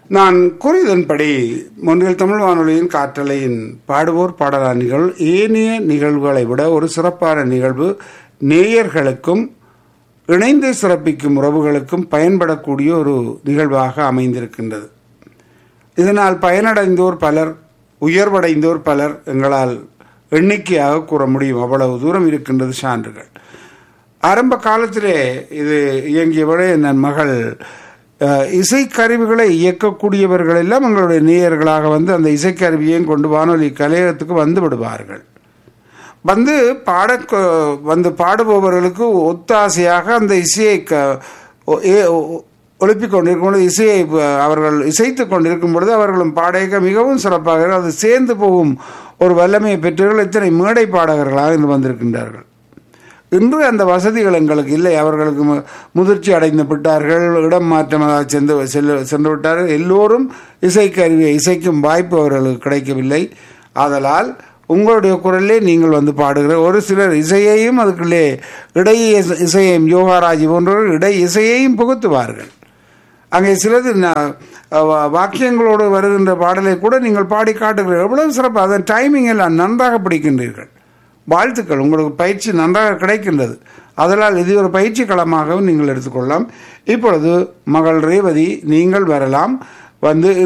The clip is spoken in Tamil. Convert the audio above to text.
நான் கூறியதன்படி முன்னில் தமிழ் வானொலியின் காற்றலையின் பாடுவோர் பாடலார் நிகழ்வு ஏனைய நிகழ்வுகளை விட ஒரு சிறப்பான நிகழ்வு நேயர்களுக்கும் இணைந்து சிறப்பிக்கும் உறவுகளுக்கும் பயன்படக்கூடிய ஒரு நிகழ்வாக அமைந்திருக்கின்றது இதனால் பயனடைந்தோர் பலர் உயர்வடைந்தோர் பலர் எங்களால் எண்ணிக்கையாக கூற முடியும் அவ்வளவு தூரம் இருக்கின்றது சான்றுகள் ஆரம்ப காலத்திலே இது இயங்கியவரை என் மகள் அஹ், இசைக்கருவிகளை இயக்கக்கூடியவர்கள் எல்லாம் எங்களுடைய நேயர்களாக வந்து அந்த இசைக்கருவியையும் கொண்டு வானொலி கலையகத்துக்கு வந்து விடுவார்கள் வந்து பாட வந்து பாடுபவர்களுக்கு ஒத்தாசையாக அந்த இசையை க ஒ- ஏ- ஒ- ஒலிப்பிக் கொண்டிருக்கும் பொழுது இசையை அஹ், அவர்கள் இசைத்து கொண்டிருக்கும் பொழுது அவர்களும் பாடக மிகவும் சிறப்பாக இருக்கும். அது சேர்ந்து போகும் ஒரு வல்லமையை பெற்றவர்கள் இத்தனை மேடை பாடகர்களாக இன்று வந்திருக்கின்றார்கள் இன்று அந்த வசதிகள் எங்களுக்கு இல்லை அவர்களுக்கு மு- முதிர்ச்சி அடைந்து விட்டார்கள் இடம் மாற்றமாக சென்று செல்ல சென்று விட்டார்கள் எல்லோரும் இசைக்கருவியை இசைக்கும் வாய்ப்பு அவர்களுக்கு கிடைக்கவில்லை ஆதலால் உங்களுடைய குரலே நீங்கள் வந்து பாடுகிற ஒரு சிலர் இசையையும் அதுக்குள்ளே இடை இசை- இசையையும் யோகாராஜி போன்றவர்கள் இடை இசையையும் புகுத்துவார்கள் அங்கே சிலது ந- வா- வாக்கியங்களோடு வருகின்ற பாடலை கூட நீங்கள் பாடி காட்டுகிறீர்கள் எவ்வளவு சிறப்பு அதன் டைமிங் எல்லாம் நன்றாக பிடிக்கின்றீர்கள் வாழ்த்துக்கள் உங்களுக்கு பயிற்சி நன்றாக கிடைக்கின்றது அதனால் இது ஒரு பயிற்சி களமாகவும் நீங்கள் எடுத்துக்கொள்ளலாம் இப்பொழுது மகள் ரேவதி நீங்கள் வரலாம் வந்து